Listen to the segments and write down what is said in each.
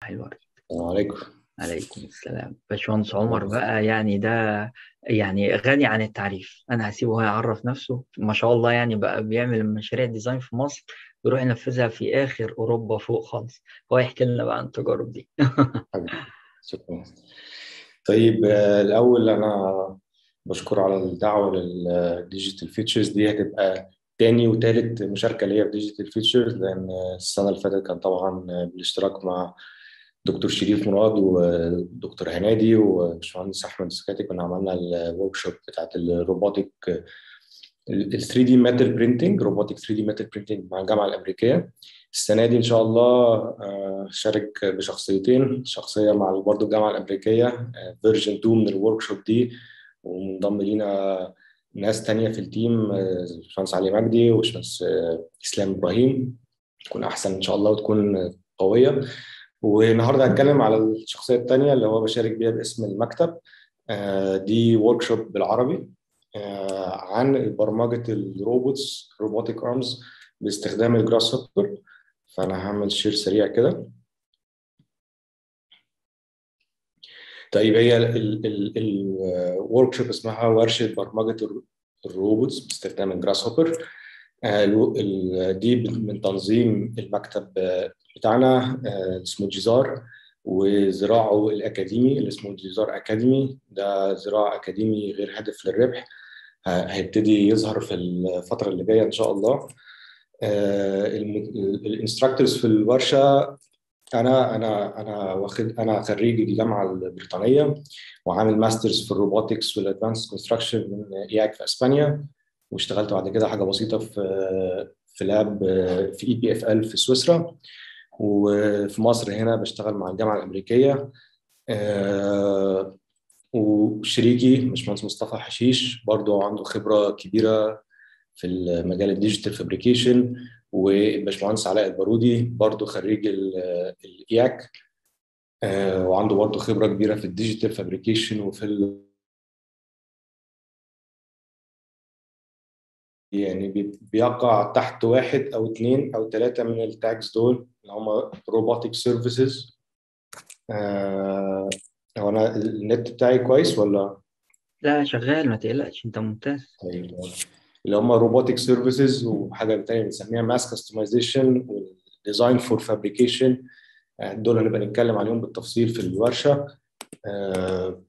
حلو أوي. السلام عليكم عليكم السلام باشمهندس عمر بقى يعني ده يعني غني عن التعريف انا هسيبه هو يعرف نفسه ما شاء الله يعني بقى بيعمل مشاريع ديزاين في مصر ويروح ينفذها في اخر اوروبا فوق خالص هو يحكي لنا بقى عن التجارب دي حبيبي شكرا طيب آه، الاول انا بشكر على الدعوه للديجيتال فيتشرز دي هتبقى تاني وتالت مشاركه ليا في ديجيتال فيتشرز لان السنه اللي فاتت كان طبعا بالاشتراك مع دكتور شريف مراد ودكتور هنادي وباشمهندس احمد سكاتي كنا عملنا الورك شوب بتاعت الروبوتك ال 3 دي ميتال برينتنج روبوتك 3 دي ميتال برينتنج مع الجامعه الامريكيه السنه دي ان شاء الله آه، شارك بشخصيتين شخصيه مع برضه الجامعه الامريكيه فيرجن 2 من الورك شوب دي ومنضم لينا ناس تانية في التيم آه، باشمهندس علي مجدي وباشمهندس آه، اسلام ابراهيم تكون احسن ان شاء الله وتكون قويه والنهارده هتكلم على الشخصيه الثانيه اللي هو بشارك بيها باسم المكتب آه، دي ورك شوب بالعربي آه، عن برمجه الروبوتس روبوتك ارمز باستخدام الجراس هوبر فانا هعمل شير سريع كده طيب هي الورك شوب اسمها ورشه برمجه الروبوتس باستخدام الجراس هوبر دي من تنظيم المكتب بتاعنا آه، اسمه جيزار وذراعه الاكاديمي اللي اسمه جيزار اكاديمي ده ذراع اكاديمي غير هدف للربح هيبتدي يظهر في الفتره اللي جايه ان شاء الله الانستراكتورز في الورشه انا انا انا واخد انا خريج الجامعه البريطانيه وعامل ماسترز في الروبوتكس والادفانس كونستراكشن من اياك في اسبانيا واشتغلت بعد كده حاجه بسيطه في في لاب في اي بي اف ال في سويسرا وفي مصر هنا بشتغل مع الجامعه الامريكيه آه، وشريكي باشمهندس مصطفى حشيش برضو عنده خبره كبيره في المجال الديجيتال فابريكيشن وباشمهندس علاء البارودي برضو خريج الاياك آه، وعنده برضو خبره كبيره في الديجيتال فابريكيشن وفي يعني بيقع تحت واحد او اثنين او ثلاثه من التاجز دول اللي هم روبوتك سيرفيسز هو انا النت بتاعي كويس ولا لا شغال ما تقلقش انت ممتاز طيب اللي هم روبوتك سيرفيسز وحاجه ثانيه بنسميها ماس كاستمايزيشن وديزاين فور فابريكيشن دول هنبقى نتكلم عليهم بالتفصيل في الورشه آه،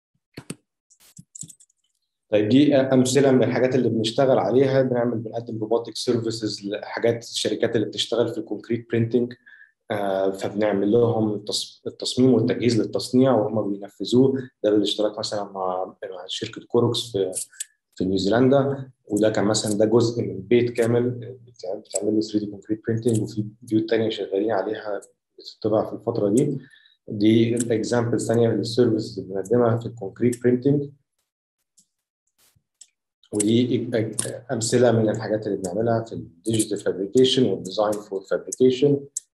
طيب دي امثله من الحاجات اللي بنشتغل عليها بنعمل بنقدم روبوتك سيرفيسز لحاجات الشركات اللي بتشتغل في الكونكريت برينتنج آه، فبنعمل لهم التصميم والتجهيز للتصنيع وهم بينفذوه ده بالاشتراك مثلا مع شركه كوروكس في في نيوزيلندا وده كان مثلا ده جزء من بيت كامل بتعمل له 3 دي كونكريت برينتنج وفي بيوت ثانيه شغالين عليها بتطبع في الفتره دي دي اكزامبلز ثانيه للسيرفيس اللي بنقدمها في الكونكريت برينتنج ودي امثله من الحاجات اللي بنعملها في الديجيتال فابريكيشن والديزاين فور فابريكيشن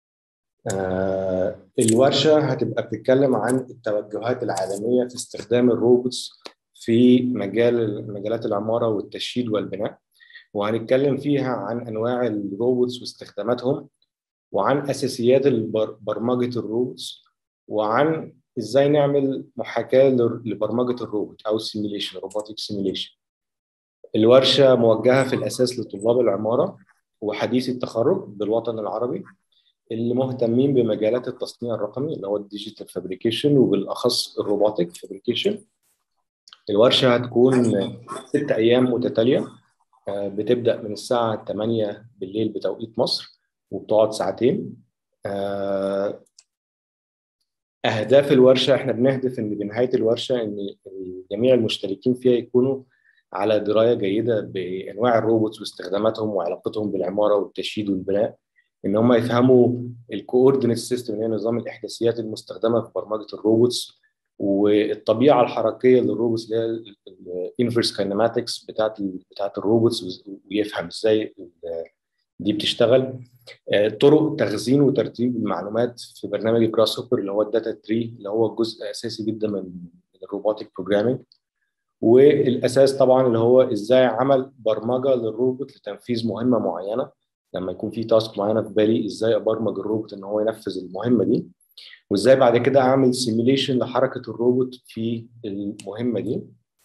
الورشه هتبقى بتتكلم عن التوجهات العالميه في استخدام الروبوتس في مجال مجالات العماره والتشييد والبناء وهنتكلم فيها عن انواع الروبوتس واستخداماتهم وعن اساسيات برمجه الروبوتس وعن ازاي نعمل محاكاه لبرمجه الروبوت او سيميليشن روبوتك سيميليشن الورشة موجهة في الأساس لطلاب العمارة وحديثي التخرج بالوطن العربي اللي مهتمين بمجالات التصنيع الرقمي اللي هو الديجيتال فابريكيشن وبالأخص الروبوتك فابريكيشن الورشة هتكون ست أيام متتالية آه، بتبدأ من الساعة 8 بالليل بتوقيت مصر وبتقعد ساعتين آه، أهداف الورشة إحنا بنهدف إن بنهاية الورشة إن جميع المشتركين فيها يكونوا على درايه جيده بانواع الروبوتس واستخداماتهم وعلاقتهم بالعماره والتشييد والبناء ان هم يفهموا الكوردينيت سيستم اللي هي نظام الاحداثيات المستخدمه في برمجه الروبوتس والطبيعه الحركيه للروبوتس اللي هي الانفرس كاينماتكس بتاعت بتاعت الروبوتس ويفهم ازاي دي بتشتغل آه، طرق تخزين وترتيب المعلومات في برنامج جراس هوبر اللي هو الداتا تري اللي هو جزء اساسي جدا من الروبوتك بروجرامينج والاساس طبعا اللي هو ازاي عمل برمجه للروبوت لتنفيذ مهمه معينه لما يكون في تاسك معينه في بالي ازاي ابرمج الروبوت ان هو ينفذ المهمه دي وازاي بعد كده اعمل سيميليشن لحركه الروبوت في المهمه دي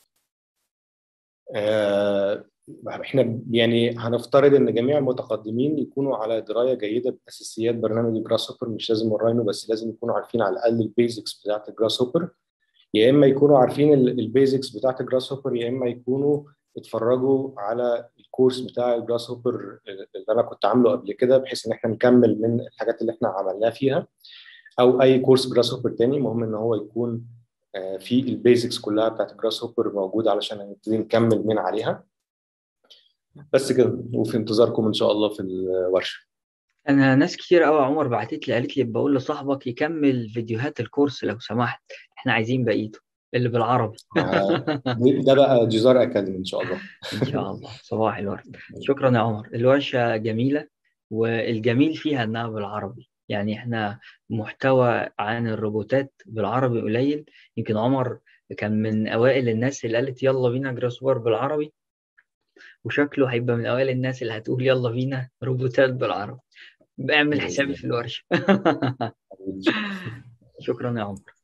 آه، احنا يعني هنفترض ان جميع المتقدمين يكونوا على درايه جيده باساسيات برنامج جراس هوبر مش لازم الراينو بس لازم يكونوا عارفين على الاقل البيزكس بتاعت الجراس هوبر يا اما يكونوا عارفين البيزكس بتاعت الجراس هوبر يا اما يكونوا اتفرجوا على الكورس بتاع الجراس هوبر اللي انا كنت عامله قبل كده بحيث ان احنا نكمل من الحاجات اللي احنا عملناها فيها او اي كورس جراس هوبر تاني المهم ان هو يكون في البيزكس كلها بتاعت جراس هوبر موجوده علشان نبتدي نكمل من عليها بس كده وفي انتظاركم ان شاء الله في الورشه انا ناس كتير قوي عمر بعتت لي قالت لي بقول لصاحبك يكمل فيديوهات الكورس لو سمحت احنا عايزين بقيته اللي بالعربي ده بقى جزار اكاديمي ان شاء الله ان شاء الله صباح الورد شكرا يا عمر الورشه جميله والجميل فيها انها بالعربي يعني احنا محتوى عن الروبوتات بالعربي قليل يمكن عمر كان من اوائل الناس اللي قالت يلا بينا جراسوار بالعربي وشكله هيبقى من اوائل الناس اللي هتقول يلا بينا روبوتات بالعربي بعمل حسابي في الورشه شكرا يا عمر